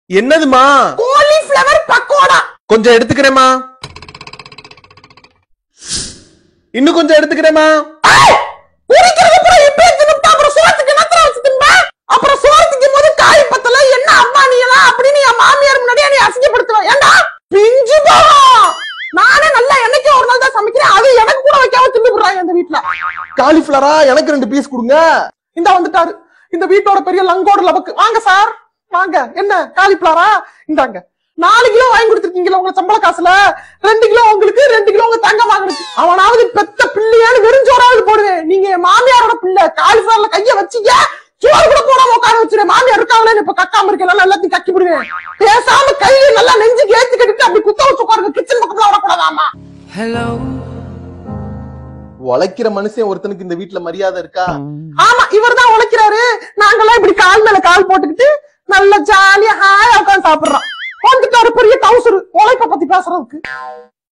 என்னதுமா காலிஃபிளவர் பக்கோடா கொஞ்சம் எடுத்துக்கிறேமா இன்னும் கொஞ்சம் எடுத்துக்கிறேமா ஏய், உரிக்கிறது அப்புறம் இப்பயே தின்னுட்டா அப்புறம் சோத்துக்கு என்ன வச்சு தின்ப அப்புறம் சோத்துக்கு போது காய் பத்தல என்ன அம்மா நீ எல்லாம் அப்படின்னு என் மாமியார் முன்னாடியே நீ அசிங்கப்படுத்துவ ஏண்டா பிஞ்சு போவோம் நானே நல்லா என்னைக்கு ஒரு நாள் தான் சமைக்கிறேன் அது எனக்கு கூட வைக்காம தின்னு போடுறாங்க இந்த வீட்டுல காலிஃபிளவரா எனக்கு ரெண்டு பீஸ் கொடுங்க இந்த வந்துட்டாரு இந்த வீட்டோட பெரிய லங்கோட லபக்கு வாங்க சார் வாங்க என்ன காலிஃபிளவரா இந்தாங்க நாலு கிலோ வாங்கி கொடுத்துருக்கீங்களா உங்க சம்பள காசுல ரெண்டு கிலோ உங்களுக்கு ரெண்டு கிலோ உங்க தங்க வாங்கினுக்கு அவனாவது பெத்த பிள்ளையான்னு வெறிஞ்சோராவது போடுவேன் நீங்க என் மாமியாரோட பிள்ளை காலிஃபிளவர்ல கைய வச்சீங்க சோறு கூட போடாம உட்கார வச்சிருவேன் மாமியார் இருக்காங்களே இப்ப கக்காம இருக்கேன் எல்லாத்தையும் கக்கி விடுவேன் பேசாம கையில நல்லா நெஞ்சுக்கு ஏத்தி கட்டிட்டு அப்படி குத்த வச்சு உட்காருங்க கிச்சன் பக்கத்துல வரக்கூடாதாமா Hello. உழைக்கிற மனுஷன் ஒருத்தனுக்கு இந்த வீட்ல மரியாதை இருக்கா ஆமா இவர் தான் உழைக்கிறாரு நாங்கெல்லாம் இப்படி கால் மேல கால் போட்டுக்கிட்டு நல்ல ஜாலியா ஹாயா உட்காந்து சாப்பிடுறோம் வந்துட்டு ஒரு பெரிய டவுசர் உழைப்ப பத்தி பேசுறதுக்கு